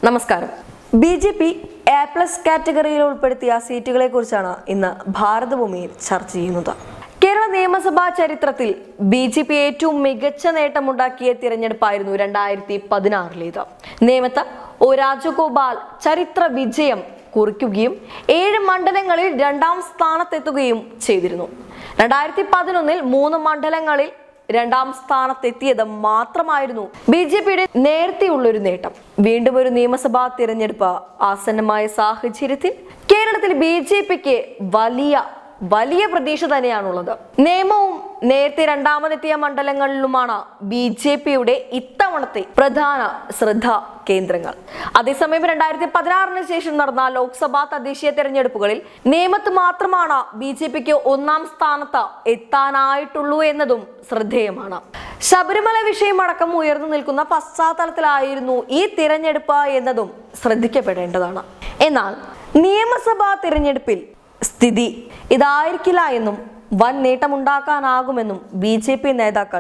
നമസ്കാരം B J P A plus കാറ്റഗറിയിൽ ഉൾപ്പെടുത്തിയ സീറ്റുകളെ കുറിച്ചാണ് ഇന്ന് ഭാരതഭൂമിയിൽ ചർച്ച ചെയ്യുന്നത് കേരള നിയമസഭാ ചരിത്രത്തിൽ ബി ജെ പി ഏറ്റവും മികച്ച നേട്ടമുണ്ടാക്കിയ തിരഞ്ഞെടുപ്പായിരുന്നു രണ്ടായിരത്തി പതിനാറിലേത് നേമത്ത് ഒ രാജഗോപാൽ ചരിത്ര വിജയം കുറിക്കുകയും ഏഴ് മണ്ഡലങ്ങളിൽ രണ്ടാം സ്ഥാനത്തെത്തുകയും ചെയ്തിരുന്നു രണ്ടായിരത്തി പതിനൊന്നിൽ മൂന്ന് മണ്ഡലങ്ങളിൽ രണ്ടാം സ്ഥാനത്തെത്തിയത് മാത്രമായിരുന്നു ബി ജെ പിയുടെ നേരത്തെയുള്ളൊരു നേട്ടം വീണ്ടും ഒരു നിയമസഭാ തിരഞ്ഞെടുപ്പ് ആസന്നമായ സാഹചര്യത്തിൽ കേരളത്തിൽ ബി ജെ പിക്ക് വലിയ വലിയ പ്രതീക്ഷ തന്നെയാണുള്ളത് നിയമവും നേരത്തെ രണ്ടാമതെത്തിയ മണ്ഡലങ്ങളിലുമാണ് ബി ജെ പിയുടെ ഇത്തവണത്തെ പ്രധാന ശ്രദ്ധ കേന്ദ്രങ്ങൾ അതേസമയം രണ്ടായിരത്തി പതിനാറിന് ശേഷം നടന്ന ലോക്സഭാ തദ്ദേശീയ തെരഞ്ഞെടുപ്പുകളിൽ നേമത്ത് മാത്രമാണ് ബി ജെ പിക്ക് ഒന്നാം സ്ഥാനത്ത് എത്താനായിട്ടുള്ളൂ എന്നതും ശ്രദ്ധേയമാണ് ശബരിമല വിഷയം അടക്കം ഉയർന്നു നിൽക്കുന്ന പശ്ചാത്തലത്തിലായിരുന്നു ഈ തിരഞ്ഞെടുപ്പ് എന്നതും ശ്രദ്ധിക്കപ്പെടേണ്ടതാണ് എന്നാൽ നിയമസഭാ തിരഞ്ഞെടുപ്പിൽ സ്ഥിതി ഇതായിരിക്കില്ല എന്നും വൻ നേട്ടമുണ്ടാക്കാനാകുമെന്നും ബി ജെ പി നേതാക്കൾ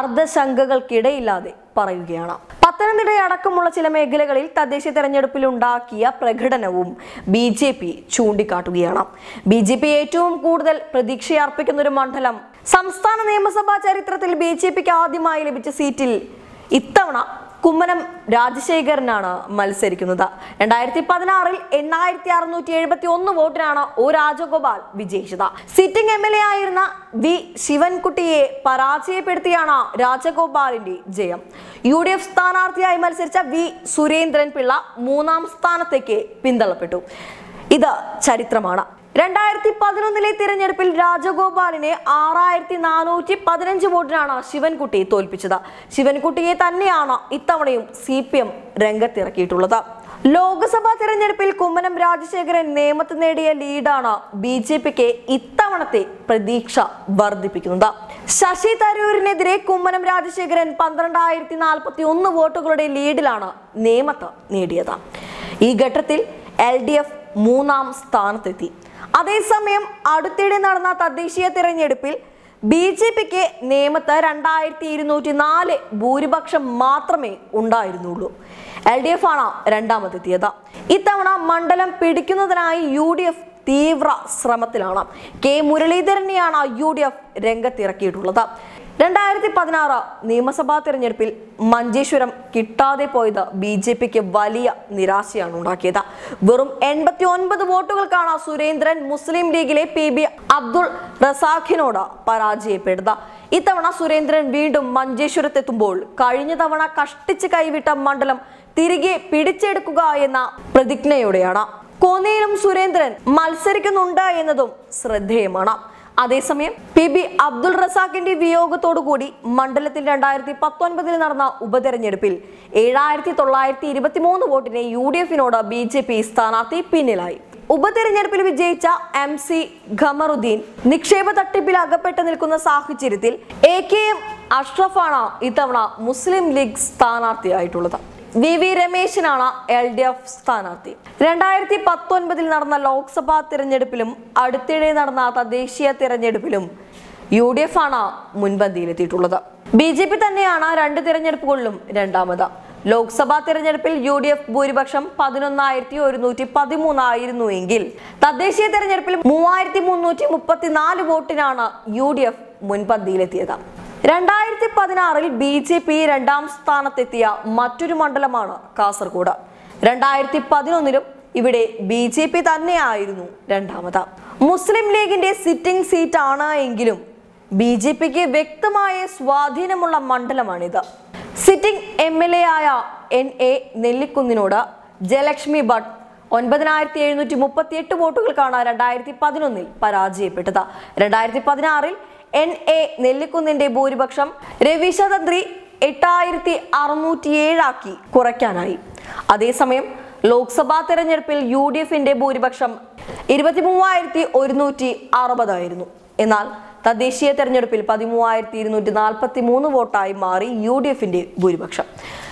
അർദ്ധശങ്കകൾക്കിടയില്ലാതെ പറയുകയാണ് പത്തനംതിട്ട അടക്കമുള്ള ചില മേഖലകളിൽ തദ്ദേശ തെരഞ്ഞെടുപ്പിൽ ഉണ്ടാക്കിയ പ്രകടനവും ബി ജെ പി ചൂണ്ടിക്കാട്ടുകയാണ് ബി ജെ പി ഏറ്റവും കൂടുതൽ പ്രതീക്ഷയർപ്പിക്കുന്ന ഒരു മണ്ഡലം സംസ്ഥാന നിയമസഭാ ചരിത്രത്തിൽ ബി ജെ പിക്ക് ആദ്യമായി ലഭിച്ച സീറ്റിൽ ഇത്തവണ കുമ്മനം രാജശേഖരനാണ് മത്സരിക്കുന്നത് രണ്ടായിരത്തി പതിനാറിൽ എണ്ണായിരത്തി അറുന്നൂറ്റി എഴുപത്തി ഒന്ന് വോട്ടിനാണ് ഒ രാജഗോപാൽ വിജയിച്ചത് സിറ്റിംഗ് എം എൽ എ ആയിരുന്ന വി ശിവൻകുട്ടിയെ പരാജയപ്പെടുത്തിയാണ് രാജഗോപാലിന്റെ ജയം യു ഡി എഫ് സ്ഥാനാർത്ഥിയായി മത്സരിച്ച വി സുരേന്ദ്രൻ പിള്ള മൂന്നാം സ്ഥാനത്തേക്ക് പിന്തള്ളപ്പെട്ടു ഇത് ചരിത്രമാണ് രണ്ടായിരത്തി പതിനൊന്നിലെ തിരഞ്ഞെടുപ്പിൽ രാജഗോപാലിനെ ആറായിരത്തി നാനൂറ്റി പതിനഞ്ച് വോട്ടിനാണ് ശിവൻകുട്ടി തോൽപ്പിച്ചത് ശിവൻകുട്ടിയെ തന്നെയാണ് ഇത്തവണയും സി പി എം രംഗത്തിറക്കിയിട്ടുള്ളത് ലോക്സഭാ തിരഞ്ഞെടുപ്പിൽ കുമ്മനം രാജശേഖരൻ നേമത്ത് നേടിയ ലീഡാണ് ബി ജെ പിക്ക് ഇത്തവണത്തെ പ്രതീക്ഷ വർദ്ധിപ്പിക്കുന്നത് ശശി തരൂരിനെതിരെ കുമ്മനം രാജശേഖരൻ പന്ത്രണ്ടായിരത്തി നാൽപ്പത്തി ഒന്ന് വോട്ടുകളുടെ ലീഡിലാണ് നേമത്ത് നേടിയത് ഈ ഘട്ടത്തിൽ എൽ ഡി എഫ് മൂന്നാം സ്ഥാനത്തെത്തി അതേസമയം അടുത്തിടെ നടന്ന തദ്ദേശീയ തിരഞ്ഞെടുപ്പിൽ ബി ജെ പിക്ക് നേമത്ത് രണ്ടായിരത്തി ഇരുന്നൂറ്റി നാല് ഭൂരിപക്ഷം മാത്രമേ ഉണ്ടായിരുന്നുള്ളൂ എൽ ഡി എഫ് ആണ് രണ്ടാമതെത്തിയത് ഇത്തവണ മണ്ഡലം പിടിക്കുന്നതിനായി യു ഡി എഫ് തീവ്ര ശ്രമത്തിലാണ് കെ മുരളീധരനെയാണ് യു ഡി എഫ് രംഗത്തിറക്കിയിട്ടുള്ളത് രണ്ടായിരത്തി പതിനാറ് നിയമസഭാ തെരഞ്ഞെടുപ്പിൽ മഞ്ചേശ്വരം കിട്ടാതെ പോയത് ബി ജെ പിക്ക് വലിയ നിരാശയാണ് ഉണ്ടാക്കിയത് വെറും എൺപത്തി ഒൻപത് വോട്ടുകൾക്കാണ് സുരേന്ദ്രൻ മുസ്ലിം ലീഗിലെ പി ബി അബ്ദുൾ റസാഖിനോട് പരാജയപ്പെടുന്നത് ഇത്തവണ സുരേന്ദ്രൻ വീണ്ടും മഞ്ചേശ്വരത്തെത്തുമ്പോൾ കഴിഞ്ഞ തവണ കഷ്ടിച്ച് കൈവിട്ട മണ്ഡലം തിരികെ പിടിച്ചെടുക്കുക എന്ന പ്രതിജ്ഞയോടെയാണ് കോന്നിയിലും സുരേന്ദ്രൻ മത്സരിക്കുന്നുണ്ട് എന്നതും ശ്രദ്ധേയമാണ് അതേസമയം പി ബി അബ്ദുൾ റസാഖിന്റെ വിയോഗത്തോടുകൂടി മണ്ഡലത്തിൽ രണ്ടായിരത്തി പത്തൊൻപതിൽ നടന്ന ഉപതെരഞ്ഞെടുപ്പിൽ ഏഴായിരത്തി തൊള്ളായിരത്തി ഇരുപത്തി മൂന്ന് വോട്ടിന് യു ഡി എഫിനോട് ബി ജെ പി സ്ഥാനാർത്ഥി പിന്നിലായി ഉപതെരഞ്ഞെടുപ്പിൽ വിജയിച്ച എം സി ഖമറുദ്ദീൻ നിക്ഷേപ തട്ടിപ്പിൽ അകപ്പെട്ട് നിൽക്കുന്ന സാഹചര്യത്തിൽ എ കെ എം അഷ്റഫാണ് ഇത്തവണ മുസ്ലിം ലീഗ് സ്ഥാനാർത്ഥിയായിട്ടുള്ളത് വി വി രമേശിനാണ് എൽ ഡി എഫ് സ്ഥാനാർത്ഥി രണ്ടായിരത്തി പത്തൊൻപതിൽ നടന്ന ലോക്സഭാ തിരഞ്ഞെടുപ്പിലും അടുത്തിടെ നടന്ന തദ്ദേശീയ തിരഞ്ഞെടുപ്പിലും യു ഡി എഫ് ആണ് മുൻപന്തിയിലെത്തിയിട്ടുള്ളത് ബി ജെ പി തന്നെയാണ് രണ്ട് തിരഞ്ഞെടുപ്പുകളിലും രണ്ടാമത് ലോക്സഭാ തിരഞ്ഞെടുപ്പിൽ യു ഡി എഫ് ഭൂരിപക്ഷം പതിനൊന്നായിരത്തി ഒരുന്നൂറ്റി പതിമൂന്നായിരുന്നു എങ്കിൽ തദ്ദേശീയ തിരഞ്ഞെടുപ്പിൽ മൂവായിരത്തി മുന്നൂറ്റി മുപ്പത്തിനാല് വോട്ടിനാണ് യു ഡി എഫ് മുൻപന്തിയിലെത്തിയത് രണ്ടായിരത്തി പതിനാറിൽ ബി ജെ പി രണ്ടാം സ്ഥാനത്തെത്തിയ മറ്റൊരു മണ്ഡലമാണ് കാസർഗോഡ് രണ്ടായിരത്തി പതിനൊന്നിലും ഇവിടെ ബി ജെ പി തന്നെയായിരുന്നു രണ്ടാമത് മുസ്ലിം ലീഗിന്റെ സിറ്റിംഗ് സീറ്റാണ് എങ്കിലും ബി ജെ പിക്ക് വ്യക്തമായ സ്വാധീനമുള്ള മണ്ഡലമാണിത് സിറ്റിംഗ് എം എൽ എ ആയ എൻ എ നെല്ലിക്കുന്നിനോട് ജയലക്ഷ്മി ഭട്ട് ഒൻപതിനായിരത്തി എഴുന്നൂറ്റി മുപ്പത്തി എട്ട് വോട്ടുകൾക്കാണ് രണ്ടായിരത്തി പതിനൊന്നിൽ പരാജയപ്പെട്ടത് രണ്ടായിരത്തി പതിനാറിൽ എൻ എ നെല്ലിക്കുന്നിന്റെ ഭൂരിപക്ഷം രവീശ തന്ത്രി എട്ടായിരത്തി അറുന്നൂറ്റിയേഴാക്കി കുറയ്ക്കാനായി അതേസമയം ലോക്സഭാ തെരഞ്ഞെടുപ്പിൽ യു ഡി എഫിന്റെ ഭൂരിപക്ഷം ഇരുപത്തി മൂവായിരത്തി ഒരുന്നൂറ്റി അറുപതായിരുന്നു എന്നാൽ തദ്ദേശീയ തെരഞ്ഞെടുപ്പിൽ പതിമൂവായിരത്തി ഇരുന്നൂറ്റി നാൽപ്പത്തി മൂന്ന് വോട്ടായി മാറി യു ഡി എഫിന്റെ ഭൂരിപക്ഷം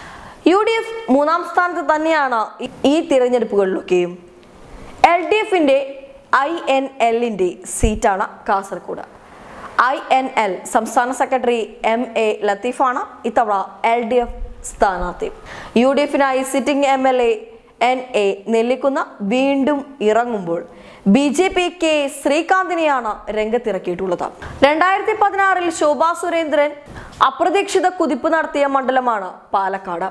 യു ഡി എഫ് മൂന്നാം സ്ഥാനത്ത് തന്നെയാണ് ഈ- ഈ തിരഞ്ഞെടുപ്പുകളിലൊക്കെയും എൽ ഡി എഫിന്റെ ഐ എൻ എല്ലിന്റെ സീറ്റാണ് കാസർഗോഡ് ഐ എൻ എൽ സംസ്ഥാന സെക്രട്ടറി എം എ ലത്തീഫാണ് ഇത്തവണ എൽ ഡി എഫ് സ്ഥാനാർത്ഥി യു ഡി എഫിനായി sitting M L A N A Nellikunnu വീണ്ടും ഇറങ്ങുമ്പോൾ ബി ജെ പി കെ ശ്രീകാന്തിനെയാണ് രംഗത്തിറക്കിയിട്ടുള്ളത് രണ്ടായിരത്തി പതിനാറിൽ ശോഭാ സുരേന്ദ്രൻ അപ്രതീക്ഷിത കുതിപ്പ് നടത്തിയ മണ്ഡലമാണ് പാലക്കാട്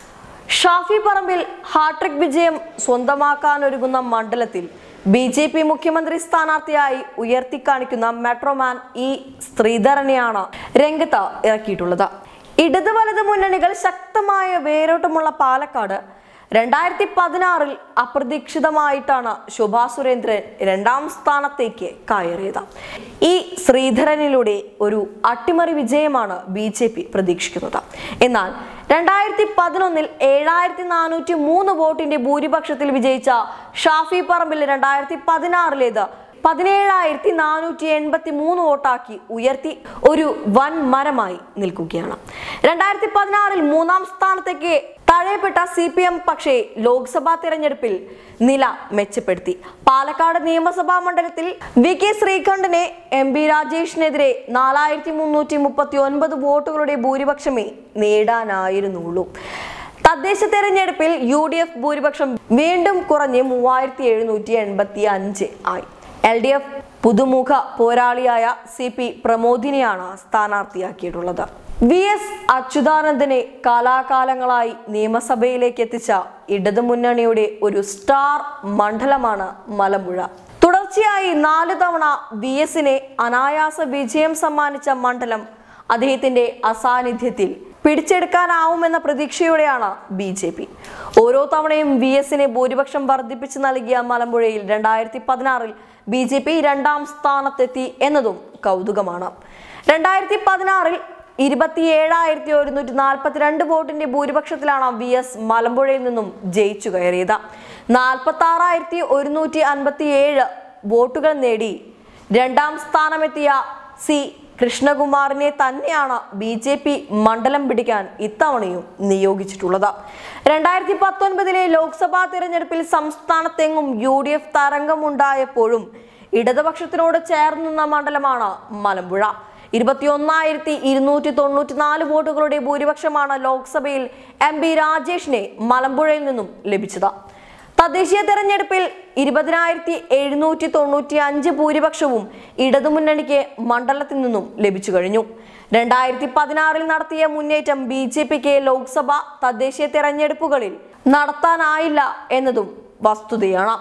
ഷാഫി പറമ്പിൽ ഹാട്രിക് വിജയം സ്വന്തമാക്കാനൊരുങ്ങുന്ന മണ്ഡലത്തിൽ ബി ജെ പി മുഖ്യമന്ത്രി സ്ഥാനാർത്ഥിയായി ഉയർത്തിക്കാണിക്കുന്ന മെട്രോമാൻ ഇ ശ്രീധരനെയാണ് രംഗത്ത് ഇറക്കിയിട്ടുള്ളത് ഇടത് വലത് മുന്നണികൾ ശക്തമായ വേരോട്ടമുള്ള പാലക്കാട് രണ്ടായിരത്തി പതിനാറിൽ അപ്രതീക്ഷിതമായിട്ടാണ് ശോഭാ സുരേന്ദ്രൻ രണ്ടാം സ്ഥാനത്തേക്ക് കയറിയത് ഈ ശ്രീധരനിലൂടെ ഒരു അട്ടിമറി വിജയമാണ് ബി ജെ പി പ്രതീക്ഷിക്കുന്നത് എന്നാൽ രണ്ടായിരത്തി പതിനൊന്നിൽ ഏഴായിരത്തി നാനൂറ്റി മൂന്ന് വോട്ടിന്റെ ഭൂരിപക്ഷത്തിൽ വിജയിച്ച ഷാഫി പറമ്പിൽ രണ്ടായിരത്തി പതിനാറിലേത് പതിനേഴായിരത്തി നാനൂറ്റി എൺപത്തി മൂന്ന് വോട്ടാക്കി ഉയർത്തി ഒരു വൻ മരമായി നിൽക്കുകയാണ് രണ്ടായിരത്തി പതിനാറിൽ മൂന്നാം സ്ഥാനത്തേക്ക് തഴയപ്പെട്ട സി പി എം പക്ഷേ ലോക്സഭാ തിരഞ്ഞെടുപ്പിൽ നില മെച്ചപ്പെടുത്തി പാലക്കാട് നിയമസഭാ മണ്ഡലത്തിൽ വി കെ ശ്രീകണ്ഠനെ എം ബി രാജേഷിനെതിരെ നാലായിരത്തി മുന്നൂറ്റി മുപ്പത്തി ഒൻപത് വോട്ടുകളുടെ ഭൂരിപക്ഷമേ നേടാനായിരുന്നുള്ളൂ തദ്ദേശ തെരഞ്ഞെടുപ്പിൽ യു ഡി എഫ് ഭൂരിപക്ഷം വീണ്ടും കുറഞ്ഞ് മൂവായിരത്തി എഴുന്നൂറ്റി എൺപത്തി അഞ്ച് ആയി എൽ ഡി എഫ് പുതുമുഖ പോരാളിയായ സി പി പ്രമോദിനെയാണ് സ്ഥാനാർത്ഥിയാക്കിയിട്ടുള്ളത് വി എസ് അച്യുതാനന്ദനെ കാലാകാലങ്ങളായി നിയമസഭയിലേക്ക് എത്തിച്ച ഇടതുമുന്നണിയുടെ ഒരു സ്റ്റാർ മണ്ഡലമാണ് മലമ്പുഴ തുടർച്ചയായി നാല് തവണ വി എസിനെ അനായാസ വിജയം സമ്മാനിച്ച മണ്ഡലം അദ്ദേഹത്തിന്റെ അസാന്നിധ്യത്തിൽ പിടിച്ചെടുക്കാനാവുമെന്ന പ്രതീക്ഷയോടെയാണ് ബി ജെ പി ഓരോ തവണയും വി എസിനെ ഭൂരിപക്ഷം വർദ്ധിപ്പിച്ചു നൽകിയ മലമ്പുഴയിൽ രണ്ടായിരത്തി പതിനാറിൽ ബി ജെ പി രണ്ടാം സ്ഥാനത്തെത്തി എന്നതും കൗതുകമാണ് രണ്ടായിരത്തി പതിനാറിൽ ഇരുപത്തിയേഴായിരത്തി ഒരുന്നൂറ്റി നാൽപ്പത്തിരണ്ട് വോട്ടിന്റെ ഭൂരിപക്ഷത്തിലാണ് വി എസ് മലമ്പുഴയിൽ നിന്നും ജയിച്ചു കയറിയത് നാൽപ്പത്തി ആറായിരത്തി ഒരുന്നൂറ്റി അൻപത്തി ഏഴ് വോട്ടുകൾ നേടി രണ്ടാം സ്ഥാനമെത്തിയ സി കൃഷ്ണകുമാറിനെ തന്നെയാണ് ബി ജെ പി മണ്ഡലം പിടിക്കാൻ ഇത്തവണയും നിയോഗിച്ചിട്ടുള്ളത് രണ്ടായിരത്തി പത്തൊൻപതിലെ ലോക്സഭാ തിരഞ്ഞെടുപ്പിൽ സംസ്ഥാനത്തെങ്ങും യു ഡി എഫ് തരംഗമുണ്ടായപ്പോഴും ഇടതുപക്ഷത്തിനോട് ചേർന്നുന്ന മണ്ഡലമാണ് മലമ്പുഴ ഇരുപത്തിയൊന്നായിരത്തി ഇരുന്നൂറ്റി തൊണ്ണൂറ്റി നാല് വോട്ടുകളുടെ ഭൂരിപക്ഷമാണ് ലോക്സഭയിൽ എം പി രാജേഷിനെ മലമ്പുഴയിൽ നിന്നും ലഭിച്ചത് തദ്ദേശീയ തെരഞ്ഞെടുപ്പിൽ ഇരുപതിനായിരത്തി എഴുന്നൂറ്റി തൊണ്ണൂറ്റി അഞ്ച് ഭൂരിപക്ഷവും ഇടതുമുന്നണിക്ക് മണ്ഡലത്തിൽ നിന്നും ലഭിച്ചു കഴിഞ്ഞു രണ്ടായിരത്തി പതിനാറിൽ നടത്തിയ മുന്നേറ്റം ബി ജെ പിക്ക് ലോക്സഭ തദ്ദേശീയ തെരഞ്ഞെടുപ്പുകളിൽ നടത്താനായില്ല എന്നതും വസ്തുതയാണ്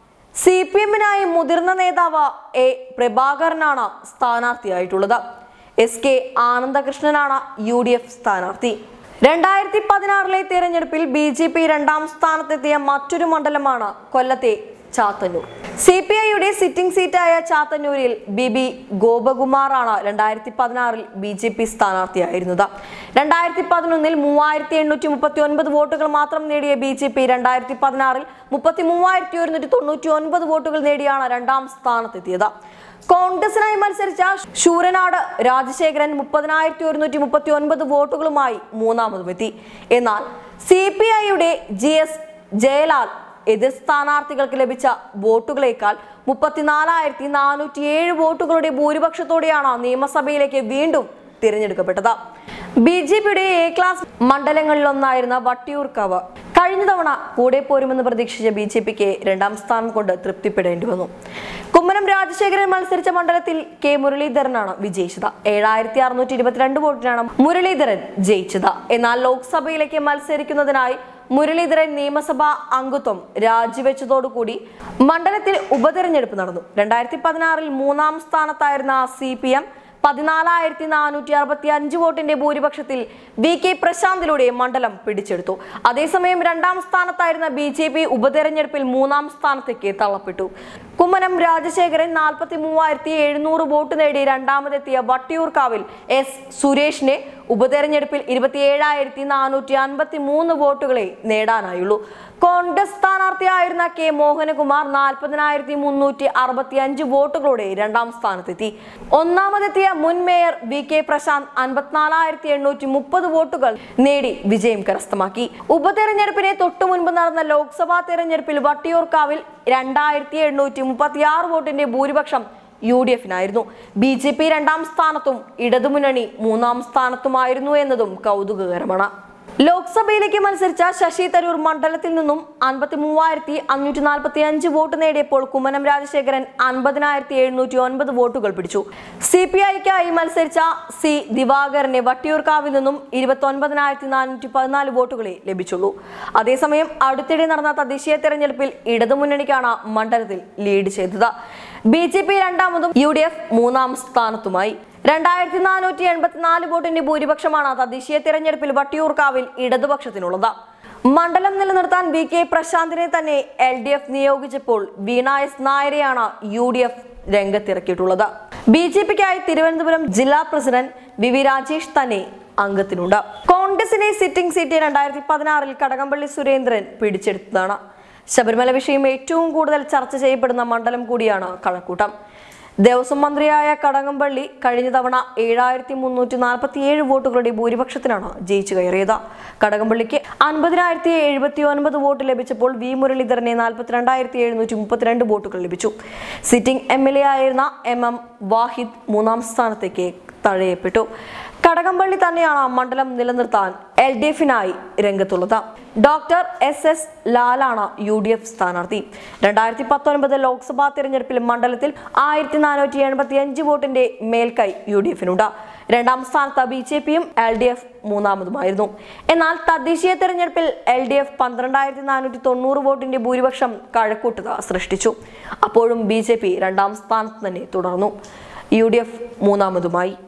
സി പി എമ്മിനായി മുതിർന്ന നേതാവ് എ പ്രഭാകരനാണ് സ്ഥാനാർത്ഥിയായിട്ടുള്ളത് എസ് കെ ആനന്ദകൃഷ്ണനാണ് യു ഡി എഫ് സ്ഥാനാർത്ഥി രണ്ടായിരത്തി പതിനാറിലെ തിരഞ്ഞെടുപ്പിൽ ബി ജെ പി രണ്ടാം സ്ഥാനത്തെത്തിയ മറ്റൊരു മണ്ഡലമാണ് കൊല്ലത്തെ ചാത്തന്നൂർ സി പി ഐയുടെ സിറ്റിംഗ് സീറ്റായ ചാത്തന്നൂരിൽ ബി ബി ഗോപകുമാറാണ് രണ്ടായിരത്തി പതിനാറിൽ ബി ജെ പി സ്ഥാനാർത്ഥിയായിരുന്നത് രണ്ടായിരത്തി പതിനൊന്നിൽ മൂവായിരത്തി എണ്ണൂറ്റി മുപ്പത്തി ഒൻപത് വോട്ടുകൾ മാത്രം നേടിയ ബി ജെ പി രണ്ടായിരത്തി പതിനാറിൽ മുപ്പത്തി മൂവായിരത്തി ഒരുന്നൂറ്റി തൊണ്ണൂറ്റി ഒൻപത് വോട്ടുകൾ നേടിയാണ് രണ്ടാം സ്ഥാനത്തെത്തിയത് കോൺഗ്രസിനായി മത്സരിച്ച ശൂരനാട് രാജശേഖരൻ മുപ്പതിനായിരത്തി ഒരുന്നൂറ്റി മുപ്പത്തി ഒൻപത് വോട്ടുകളുമായി മൂന്നാമതുമെത്തി എന്നാൽ സി പി ഐയുടെ ജി എസ് ജയലാൽ എതിർ സ്ഥാനാർത്ഥികൾക്ക് ലഭിച്ച വോട്ടുകളേക്കാൾ മുപ്പത്തിനാലായിരത്തി നാനൂറ്റി ഏഴ് വോട്ടുകളുടെ ഭൂരിപക്ഷത്തോടെയാണ് നിയമസഭയിലേക്ക് വീണ്ടും തിരഞ്ഞെടുക്കപ്പെട്ടത് ബി ജെ പിയുടെ എ ക്ലാസ് മണ്ഡലങ്ങളിലൊന്നായിരുന്ന വട്ടിയൂർക്കാവ് കഴിഞ്ഞ തവണ കൂടെ പോരുമെന്ന് പ്രതീക്ഷിച്ച ബി ജെ പിക്ക് രണ്ടാം സ്ഥാനം കൊണ്ട് തൃപ്തിപ്പെടേണ്ടി വന്നു കുമ്മനം രാജശേഖരൻ മത്സരിച്ച മണ്ഡലത്തിൽ കെ മുരളീധരനാണ് വിജയിച്ചത് ഏഴായിരത്തി അറുന്നൂറ്റി ഇരുപത്തിരണ്ട് വോട്ടിനാണ് മുരളീധരൻ ജയിച്ചത് എന്നാൽ ലോക്സഭയിലേക്ക് മത്സരിക്കുന്നതിനായി മുരളീധരൻ നിയമസഭാ അംഗത്വം രാജിവെച്ചതോടുകൂടി മണ്ഡലത്തിൽ ഉപതെരഞ്ഞെടുപ്പ് നടന്നു രണ്ടായിരത്തി പതിനാറിൽ മൂന്നാം സ്ഥാനത്തായിരുന്ന സി പി എം പതിനാലായിരത്തി നാനൂറ്റി അറുപത്തി അഞ്ച് വോട്ടിന്റെ ഭൂരിപക്ഷത്തിൽ വി കെ പ്രശാന്തിലൂടെ മണ്ഡലം പിടിച്ചെടുത്തു അതേസമയം രണ്ടാം സ്ഥാനത്തായിരുന്ന ബി ജെ പി ഉപതെരഞ്ഞെടുപ്പിൽ മൂന്നാം സ്ഥാനത്തേക്ക് തള്ളപ്പെട്ടു കുമ്മനം രാജശേഖരൻ നാൽപ്പത്തി മൂവായിരത്തി എഴുന്നൂറ് വോട്ട് നേടി രണ്ടാമതെത്തിയ വട്ടിയൂർക്കാവിൽ എസ് സുരേഷിനെ ഉപതെരഞ്ഞെടുപ്പിൽ ഇരുപത്തിയേഴായിരത്തി നാനൂറ്റി അൻപത്തി മൂന്ന് വോട്ടുകളെ നേടാനായുള്ളൂ കോൺഗ്രസ് സ്ഥാനാർത്ഥിയായിരുന്ന കെ മോഹനകുമാർ നാൽപ്പതിനായിരത്തി മുന്നൂറ്റി അറുപത്തി അഞ്ച് വോട്ടുകളോടെ രണ്ടാം സ്ഥാനത്തെത്തി ഒന്നാമതെത്തിയ മുൻ മേയർ വി കെ പ്രശാന്ത് അൻപത്തിനാലായിരത്തി എണ്ണൂറ്റി മുപ്പത് വോട്ടുകൾ നേടി വിജയം കരസ്ഥമാക്കി ഉപതെരഞ്ഞെടുപ്പിനെ തൊട്ടു മുൻപ് നടന്ന ലോക്സഭാ തെരഞ്ഞെടുപ്പിൽ വട്ടിയൂർക്കാവിൽ രണ്ടായിരത്തി എണ്ണൂറ്റി മുപ്പത്തി ആറ് വോട്ടിന്റെ ഭൂരിപക്ഷം യു ഡി എഫിനായിരുന്നു ബി ജെ പി രണ്ടാം സ്ഥാനത്തും ഇടതുമുന്നണി മൂന്നാം സ്ഥാനത്തുമായിരുന്നു എന്നതും കൗതുകകരമാണ് ലോക്സഭയിലേക്ക് മത്സരിച്ച ശശി തരൂർ മണ്ഡലത്തിൽ നിന്നും അൻപത്തി മൂവായിരത്തി അഞ്ഞൂറ്റി നാൽപ്പത്തി അഞ്ച് വോട്ട് നേടിയപ്പോൾ കുമ്മനം രാജശേഖരൻ അൻപതിനായിരത്തി എഴുന്നൂറ്റി ഒൻപത് വോട്ടുകൾ പിടിച്ചു സി പി ഐക്കായി മത്സരിച്ച സി ദിവാകരനെ വട്ടിയൂർക്കാവിൽ നിന്നും ഇരുപത്തി ഒൻപതിനായിരത്തി നാനൂറ്റി പതിനാല് വോട്ടുകളെ ലഭിച്ചുള്ളൂ അതേസമയം അടുത്തിടെ നടന്ന തദ്ദേശീയ തെരഞ്ഞെടുപ്പിൽ ഇടതുമുന്നണിക്കാണ് മണ്ഡലത്തിൽ ലീഡ് ചെയ്തത് ബി ജെ പി രണ്ടാമതും യു ഡി എഫ് മൂന്നാം സ്ഥാനത്തുമായി രണ്ടായിരത്തി നാനൂറ്റി എൺപത്തിനാല് വോട്ടിന്റെ ഭൂരിപക്ഷമാണ് തദ്ദേശീയ തെരഞ്ഞെടുപ്പിൽ വട്ടിയൂർക്കാവിൽ ഇടതുപക്ഷത്തിനുള്ളത് മണ്ഡലം നിലനിർത്താൻ വി കെ പ്രശാന്തിനെ തന്നെ എൽ ഡി എഫ് നിയോഗിച്ചപ്പോൾ വീണ എസ് നായരെയാണ് യു ഡി എഫ് രംഗത്തിറക്കിയിട്ടുള്ളത് ബി ജെ പിക്കായി തിരുവനന്തപുരം ജില്ലാ പ്രസിഡന്റ് വി വി രാജേഷ് തന്നെ അംഗത്തിനുണ്ട് കോൺഗ്രസിനെ സിറ്റിംഗ് സീറ്റ് രണ്ടായിരത്തി പതിനാറിൽ കടകംപള്ളി സുരേന്ദ്രൻ പിടിച്ചെടുത്തതാണ് ശബരിമല വിഷയം ഏറ്റവും കൂടുതൽ ചർച്ച ചെയ്യപ്പെടുന്ന മണ്ഡലം കൂടിയാണ് കഴക്കൂട്ടം ദേവസ്വം മന്ത്രിയായ കടകംപള്ളി കഴിഞ്ഞ തവണ ഏഴായിരത്തി മുന്നൂറ്റി നാൽപ്പത്തി ഏഴ് വോട്ടുകളുടെ ഭൂരിപക്ഷത്തിനാണ് ജയിച്ചു കയറിയത് കടകംപള്ളിക്ക് അൻപതിനായിരത്തി എഴുപത്തി ഒൻപത് വോട്ട് ലഭിച്ചപ്പോൾ വി മുരളീധരനെ നാൽപ്പത്തിരണ്ടായിരത്തി എഴുന്നൂറ്റി മുപ്പത്തിരണ്ട് വോട്ടുകൾ ലഭിച്ചു സിറ്റിംഗ് എം എൽ എ ആയിരുന്ന എം എം വാഹിദ് മൂന്നാം സ്ഥാനത്തേക്ക് തഴയപ്പെട്ടു കടകംപള്ളി തന്നെയാണ് മണ്ഡലം നിലനിർത്താൻ എൽ ഡി എഫിനായി രംഗത്തുള്ളത് ഡോക്ടർ എസ് എസ് ലാലാണ് യു ഡി എഫ് സ്ഥാനാർത്ഥി രണ്ടായിരത്തി പത്തൊൻപത് ലോക്സഭാ തെരഞ്ഞെടുപ്പിൽ മണ്ഡലത്തിൽ ആയിരത്തി നാനൂറ്റി എൺപത്തി അഞ്ച് വോട്ടിന്റെ മേൽക്കൈ യു ഡി എഫിനുണ്ട് രണ്ടാം സ്ഥാനത്ത് ബി ജെ പിയും എൽ ഡി എഫ് മൂന്നാമതുമായിരുന്നു എന്നാൽ തദ്ദേശീയ തെരഞ്ഞെടുപ്പിൽ എൽ ഡി എഫ് പന്ത്രണ്ടായിരത്തി നാനൂറ്റി തൊണ്ണൂറ് വോട്ടിന്റെ ഭൂരിപക്ഷം കഴക്കൂട്ടത സൃഷ്ടിച്ചു അപ്പോഴും ബി ജെ പി രണ്ടാം സ്ഥാനത്ത് തന്നെ തുടർന്നു യു ഡി എഫ് മൂന്നാമതുമായി